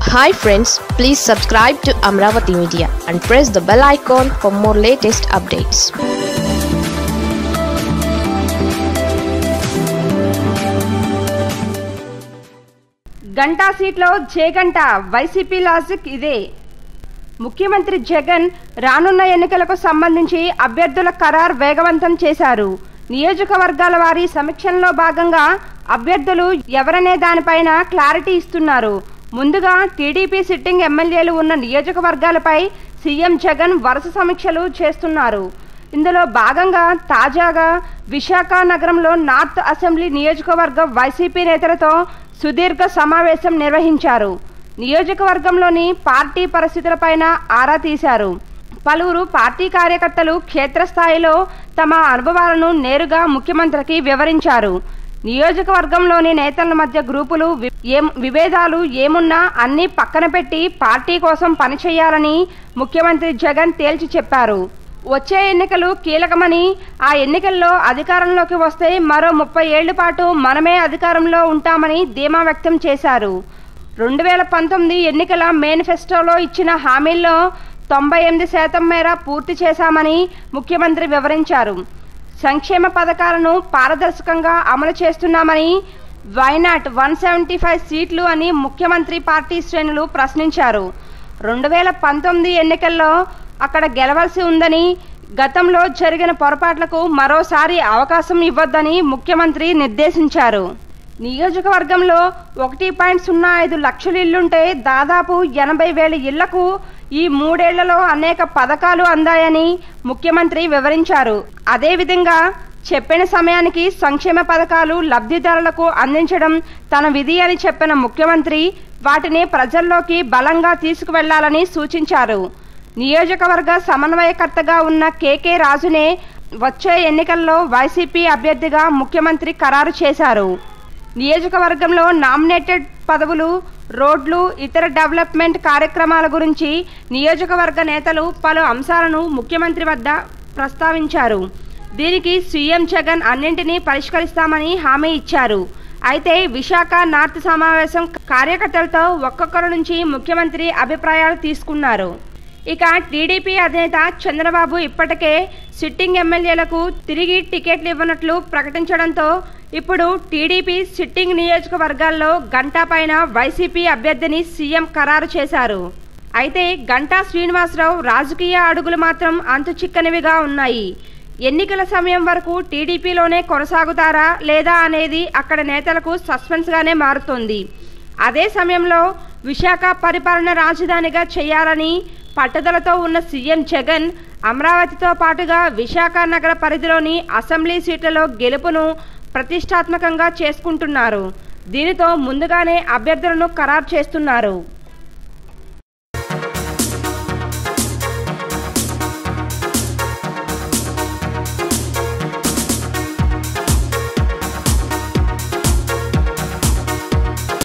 hi friends please subscribe to Amaravati media and press the bell icon for more latest updates Ganta సీట్లో జేగంట YCP logic ఇదే ముఖ్యమంత్రి జగన్ రానున్న ఎన్నికలకు సంబంధించి అభ్యర్థుల ఖరారు వేగవంతం చేశారు నియోజకవర్గాల వారి సమీక్షల్లో భాగంగా అభ్యర్థులు ఎవరనే దానిపైన క్లారిటీ ఇస్తున్నారు ముందుగా టీడీపీ సిట్టింగ్ ఎమ్మెల్యేలు ఉన్న నియోజకవర్గాలపై సీఎం జగన్ వరుస సమీక్షలు చేస్తున్నారు ఇందులో భాగంగా తాజాగా విశాఖ నగరంలో నార్త్ అసెంబ్లీ నియోజకవర్గ వైసీపీ నేతలతో సుదీర్ఘ సమావేశం నిర్వహించారు నియోజకవర్గంలోని పార్టీ పరిస్థితులపైన ఆరా తీశారు పలువురు పార్టీ కార్యకర్తలు క్షేత్రస్థాయిలో తమ అనుభవాలను నేరుగా ముఖ్యమంత్రికి వివరించారు నియోజకవర్గంలోని నేతల మధ్య గ్రూపులు వి- ఏం విభేదాలు ఏమున్నా అన్నీ పక్కన పెట్టి పార్టీ కోసం పనిచేయాలని ముఖ్యమంత్రి జగన్ తేల్చి చెప్పారు వచ్చే ఎన్నికలు కీలకమని ఆ ఎన్నికల్లో అధికారంలోకి వస్తే మరో ముప్పై ఏళ్ల పాటు మనమే అధికారంలో ఉంటామని ధీమా వ్యక్తం చేశారు రెండు వేల పంతొమ్మిది ఎన్నికల మేనిఫెస్టోలో ఇచ్చిన హామీల్లో తొంభై ఎనిమిది శాతం మేర పూర్తి చేశామని ముఖ్యమంత్రి వివరించారు సంక్షేమ పథకాలను పారదర్శకంగా అమలు చేస్తున్నామని వైనాట్ వన్ సెవెంటీ ఫైవ్ సీట్లు అని ముఖ్యమంత్రి పార్టీ శ్రేణులు ప్రశ్నించారు రెండు వేల పంతొమ్మిది ఎన్నికల్లో అక్కడ గెలవలసి ఉందని గతంలో జరిగిన పొరపాట్లకు మరోసారి అవకాశం ఇవ్వొద్దని ముఖ్యమంత్రి నిర్దేశించారు నియోజకవర్గంలో ఒకటి పాయింట్ సున్నా ఐదు లక్షల ఇళ్లుంటే దాదాపు ఎనభై వేల ఇళ్లకు ఈ మూడేళ్లలో అనేక పథకాలు అందాయని ముఖ్యమంత్రి వివరించారు అదేవిధంగా చెప్పిన సమయానికి సంక్షేమ పథకాలు లబ్ధిదారులకు అందించడం తన విధి అని చెప్పిన ముఖ్యమంత్రి వాటిని ప్రజల్లోకి బలంగా తీసుకువెళ్లాలని సూచించారు నియోజకవర్గ సమన్వయకర్తగా ఉన్న కేకే రాజునే వచ్చే ఎన్నికల్లో వైసీపీ అభ్యర్థిగా ముఖ్యమంత్రి ఖరారు చేశారు నియోజకవర్గంలో నామినేటెడ్ పదవులు రోడ్లు ఇతర డెవలప్మెంట్ కార్యక్రమాల గురించి నియోజకవర్గ నేతలు పలు అంశాలను ముఖ్యమంత్రి వద్ద ప్రస్తావించారు దీనికి సీఎం జగన్ అన్నింటినీ పరిష్కరిస్తామని హామీ ఇచ్చారు అయితే విశాఖ నార్త్ సమావేశం కార్యకర్తలతో ఒక్కొక్కరి నుంచి ముఖ్యమంత్రి అభిప్రాయాలు తీసుకున్నారు ఇక టీడీపీ అధినేత చంద్రబాబు ఇప్పటికే సిట్టింగ్ ఎమ్మెల్యేలకు తిరిగి టికెట్లు ఇవ్వనట్లు ప్రకటించడంతో ఇప్పుడు టీడీపీ సిట్టింగ్ నియోజకవర్గాల్లో గంటా పైన వైసీపీ అభ్యర్థిని సీఎం ఖరారు చేశారు అయితే గంటా శ్రీనివాసరావు రాజకీయ అడుగులు మాత్రం అంతు చిక్కనివిగా ఉన్నాయి ఎన్నికల సమయం వరకు టీడీపీలోనే కొనసాగుతారా లేదా అనేది అక్కడ నేతలకు సస్పెన్స్గానే మారుతోంది అదే సమయంలో విశాఖ పరిపాలన రాజధానిగా చేయాలని పట్టుదలతో ఉన్న సీఎం జగన్ అమరావతితో పాటుగా విశాఖ నగర పరిధిలోని అసెంబ్లీ సీట్లలో గెలుపును ప్రతిష్టాత్మకంగా చేసుకుంటున్నారు దీనితో ముందుగానే అభ్యర్థులను ఖరారు చేస్తున్నారు